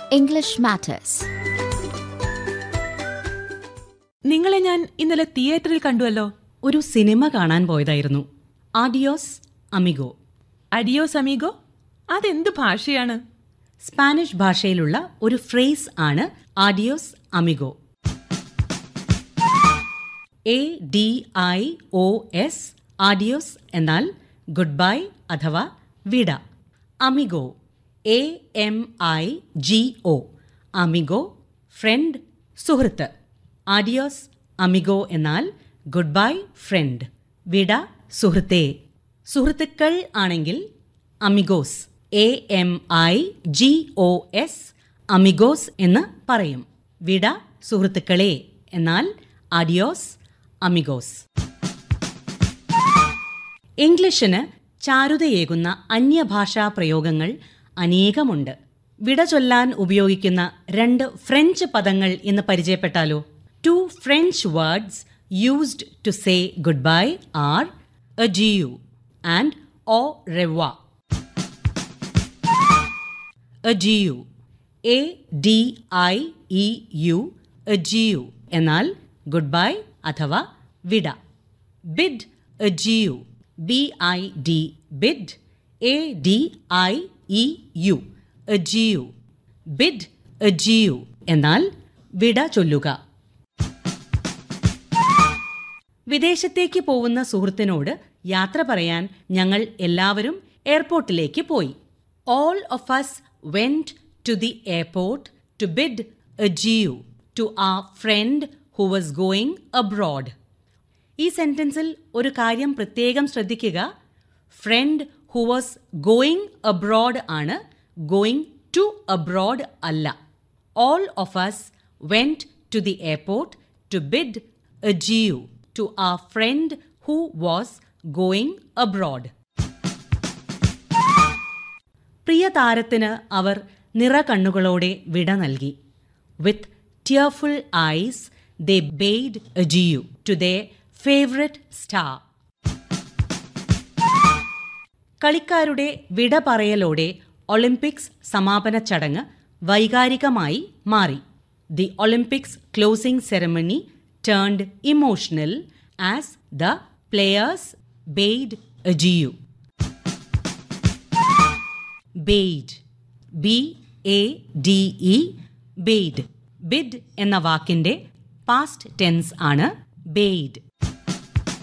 English Matters. നിങ്ങളെ ഞാൻ ഇന്നലെ തിയേറ്ററിൽ കണ്ടുവല്ലോ ഒരു സിനിമ കാണാൻ പോയതായിരുന്നു ആഡിയോസ് അമിഗോ അഡിയോസ് അമീഗോ അതെന്ത് ഭാഷയാണ് സ്പാനിഷ് ഭാഷയിലുള്ള ഒരു ഫ്രേസ് ആണ് ആഡിയോസ് അമിഗോ A D I O S ആഡിയോസ് എന്നാൽ ഗുഡ് ബൈ അഥവാ വിട അമിഗോ A M I G O അമിഗോ ഫ്രണ്ട് സുഹൃത്ത് ആഡിയോസ് അമിഗോ എന്നാൽ ഗുഡ് ബൈ ഫ്രണ്ട് വിട സുഹൃത്തേ സുഹൃത്തുക്കൾ ആണെങ്കിൽ അമിഗോസ് A M I G O S അമിഗോസ് എന്ന് പറയും വിട സുഹൃത്തുക്കളെ എന്നാൽ ആഡിയോസ് അമിഗോസ് ഇംഗ്ലീഷിന് ചാരുതയേകുന്ന അന്യഭാഷാ പ്രയോഗങ്ങൾ അനേകമുണ്ട് വിട ചൊല്ലാൻ ഉപയോഗിക്കുന്ന രണ്ട് ഫ്രഞ്ച് പദങ്ങൾ ഇന്ന് പരിചയപ്പെട്ടാലോ two French words used to say goodbye or adieu and ഓ റെവ adieu A D I E U adieu എന്നാൽ ഗുഡ് ബൈ അഥവാ വിട bid adieu B I D bid A D I E U adieu bid adieu എന്നാൽ വിട ചൊല്ലുക വിദേശത്തേക്ക് പോകുന്ന സുഹൃത്തിനോട് യാത്ര പറയാൻ ഞങ്ങൾ എല്ലാവരും എയർപോർട്ടിലേക്ക് പോയി all of us went to the airport to bid adieu to a friend who was going abroad ഈ സെന്റൻസിൽ ഒരു കാര്യം പ്രത്യേകം ശ്രദ്ധിക്കുക friend who was going abroad ആണ് ഗോയിങ് ടു അബ്രോഡ് അല്ല all of us went to the airport to bid adieu to a friend who was going abroad പ്രിയ താരത്തിന് അവർ നിറകണ്ണുകളോടെ വിട നൽകി with tearful eyes they bade adieu to their favourite star കളിക്കാരുടെ വിട പറയലോടെ ഒളിമ്പിക്സ് സമാപന ചടങ്ങ് വൈകാരികമായി മാറി the Olympics closing ceremony turned emotional as the players bade adieu bade B A D E bade bid എന്ന വാക്കിന്റെ പാസ്റ്റ് ടെൻസ് ആണ് ബെയ്ഡ്